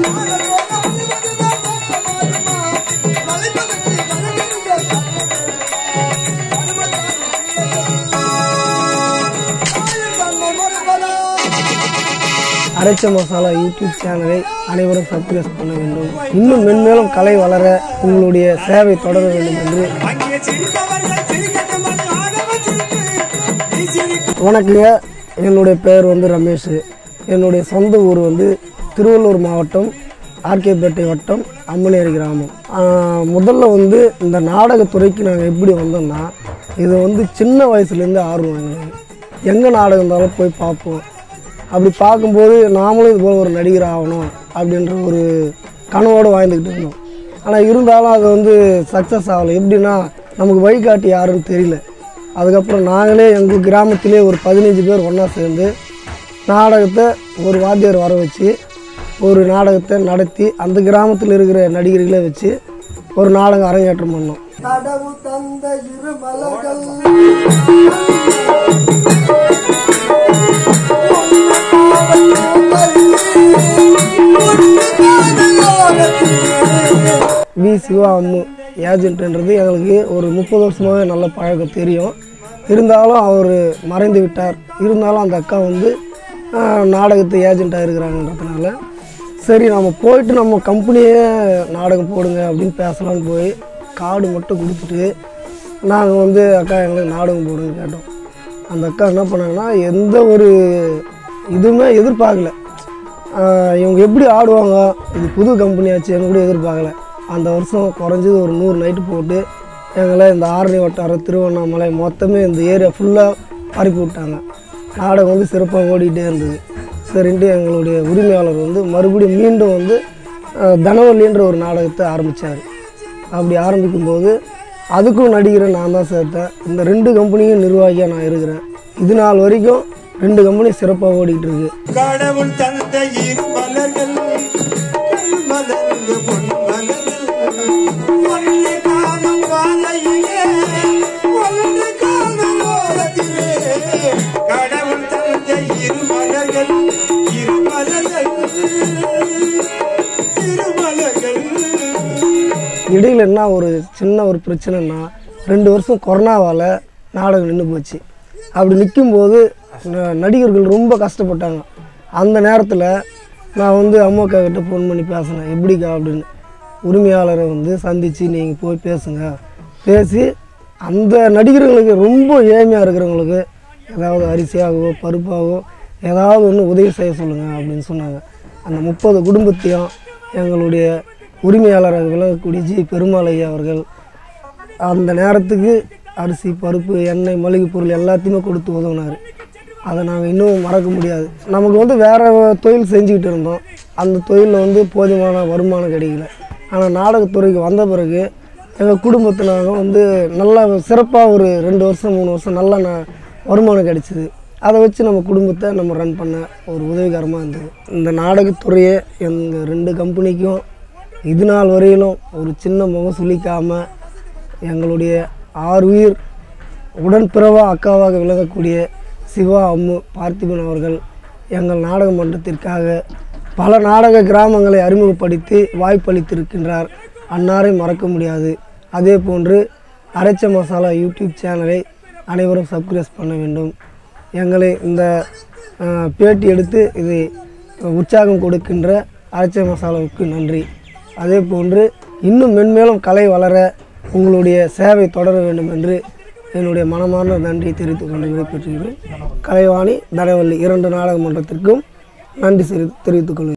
அரைச்ச மசாலா யூடியூப் சேனலை அனைவரும் சப்ஸ்கிரைப் பண்ண வேண்டும் இன்னும் மென்மேலும் கலை வளர உங்களுடைய சேவை தொடர வேண்டும் என்று அங்கே சிரித்தவர்கள் சிரிக்கட்டும் என்று ஆடவன் சிரித்து நீ சிரிக்கும் வணக்கங்க என்னுடைய பெயர் வந்து ரமேஷ் என்னுடைய சொந்த ஊர் வந்து திருவள்ளூர் மாவட்டம் ஆர்கேபேட்டை வட்டம் அம்மனேரி கிராமம் ஆஹ் முதல்ல வந்து இந்த நாடகத்துறைக்கு நாங்கள் எப்படி வந்தோம்னா இது வந்து சின்ன வயசுலேருந்து ஆர்வம் எங்களுக்கு எங்கே நாடகம் இருந்தாலும் போய் பார்ப்போம் அப்படி பார்க்கும்போது நாமளும் இது போல் ஒரு நடிகர் ஆகணும் அப்படின்ற ஒரு கனவோடு வாழ்ந்துக்கிட்டு இருந்தோம் ஆனால் இருந்தாலும் அது வந்து சக்ஸஸ் ஆகலை எப்படின்னா நமக்கு வழிகாட்டி யாருன்னு தெரியல அதுக்கப்புறம் நாங்களே எங்கள் கிராமத்திலே ஒரு பதினஞ்சு பேர் ஒன்றா சேர்ந்து நாடகத்தை ஒரு வாத்தியார் வர வச்சு ஒரு நாடகத்தை நடத்தி அந்த கிராமத்தில் இருக்கிற நடிகர்களை வச்சு ஒரு நாடகம் அரங்கேற்றம் பண்ணோம் கடவு தந்த இரு மலர்கள் வி சிவா அம்மு ஏஜென்ட்ன்றது எங்களுக்கு ஒரு முப்பது வருஷமாகவே நல்ல பழக்கம் தெரியும் இருந்தாலும் அவர் மறைந்து விட்டார் இருந்தாலும் அந்த அக்கா வந்து ஆஹ், நாடகத்து ஏஜென்ட்டாக இருக்கிறாங்கன்றதுனால சரி நம்ம போயிட்டு நம்ம கம்பெனியே நாடகம் போடுங்க அப்படின்னு பேசலாம்னு போய் கார்டு மட்டும் கொடுத்துட்டு நாங்கள் வந்து அக்கா எங்களுக்கு நாடகம் போடுங்க கேட்டோம் அந்த அக்கா என்ன பண்ணாங்கன்னா எந்த ஒரு இதுவுமே எதிர்பார்க்கல ஆஹ் இவங்க எப்படி ஆடுவாங்க இது புது கம்பெனி ஆச்சு கூட எதிர்பார்க்கல அந்த வருஷம் குறைஞ்சது ஒரு நூறு நைட்டு போட்டு எங்களை இந்த ஆரணி வட்டாரம் திருவண்ணாமலை மொத்தமே இந்த ஏரியா ஃபுல்லாக பரப்பி விட்டாங்க நாடகம் வந்து சிறப்பாக ஓடிக்கிட்டே இருந்தது சரின்ட்டு எங்களுடைய உரிமையாளர் வந்து மறுபடியும் மீண்டும் வந்து ஆஹ் தனவல்லின்ற ஒரு நாடகத்தை ஆரம்பித்தார் அப்படி ஆரம்பிக்கும்போது அதுக்கும் நடிகரை நான் தான் சேர்த்தேன் இந்த ரெண்டு கம்பெனியும் நிர்வாகியாக நான் இருக்கிறேன் இது நாள் வரைக்கும் ரெண்டு கம்பெனி சிறப்பாக ஓடிக்கிட்டு இருக்கு கடவுள் தந்த இரு மலர்கள் கல் மலர்ந்து பொன் மலர்கள் ஒன்று காணும் பாதையிலே ஒன்று காணும் ஓரத்திலே கடவுள் தந்த இரு மலர்கள் இரு மலர்கள் இரு மலர்கள் இடையில என்ன ஒரு சின்ன ஒரு பிரச்சனைனா ரெண்டு வருஷம் கொரோனாவால் நாடகம் நின்று போச்சு அப்படி நிற்கும்போது ந- நடிகர்கள் ரொம்ப கஷ்டப்பட்டாங்க அந்த நேரத்தில் நான் வந்து அம்மாக்கா கிட்ட ஃபோன் பண்ணி பேசினேன் எப்படிக்கா அப்படின்னு உரிமையாளரை வந்து சந்தித்து நீங்கள் போய் பேசுங்க பேசி அந்த நடிகர்களுக்கு ரொம்ப ஏழ்மையாக இருக்கிறவங்களுக்கு ஏதாவது அரிசியாகவோ பருப்பாகவோ ஏதாவது ஒன்று உதவி செய்ய சொல்லுங்கள் அப்படின்னு சொன்னாங்க அந்த முப்பது குடும்பத்தையும் எங்களுடைய உரிமையாளராக விளங்கக்கூடிய ஜி பெருமாள் ஐயா அவர்கள் அந்த நேரத்துக்கு அரிசி பருப்பு எண்ணெய் மளிகை பொருள் எல்லாத்தையுமே கொடுத்து உதவினார் அதை நாங்கள் இன்னும் மறக்க முடியாது நமக்கு வந்து வேறு தொழில் செஞ்சுக்கிட்டு இருந்தோம் அந்த தொழிலில் வந்து போதுமான வருமானம் கிடைக்கல ஆனால் நாடகத்துறைக்கு வந்த பிறகு எங்கள் குடும்பத்தை நாங்கள் வந்து நல்லா சிறப்பாக ஒரு ரெண்டு வருஷம் மூணு வருஷம் நல்லா ந- வருமானம் கிடைச்சிது அதை வச்சு நம்ம குடும்பத்தை நம்ம ரன் பண்ண ஒரு உதவிகரமாக இருந்தது இந்த நாடகத்துறையை எங்கள் ரெண்டு கம்பெனிக்கும் இது நாள் வரையிலும் ஒரு சின்ன முகம் சுளிக்காமல் எங்களுடைய ஆறு உயிர் உடன்பிறவா அக்காவாக விளங்கக்கூடிய சிவா அம்மு பார்த்திபன் அவர்கள் எங்கள் நாடக மன்றத்திற்காக பல நாடக கிராமங்களை அறிமுகப்படுத்தி வாய்ப்பளித்திருக்கின்றார் அன்னாரை மறக்க முடியாது அதே போன்று அரைச்ச மசாலா யூடியூப் சேனலை அனைவரும் சப்ஸ்கிரைப் பண்ண வேண்டும் எங்களை இந்த அஹ், பேட்டி எடுத்து இதை உற்சாகம் கொடுக்கின்ற அரைச்ச மசாலாவுக்கு நன்றி அதே போன்று இன்னும் மென்மேலும் கலை வளர உங்களுடைய சேவை தொடர வேண்டும் என்று என்னுடைய மனமார்ந்த நன்றியை தெரிவித்துக் கொண்டு விடைபெற்றுகிறேன் கலைவாணி தனவல்லி இரண்டு நாடக மன்றத்திற்கும் நன்றி செரி- தெரிவித்துக் கொள்கிறேன்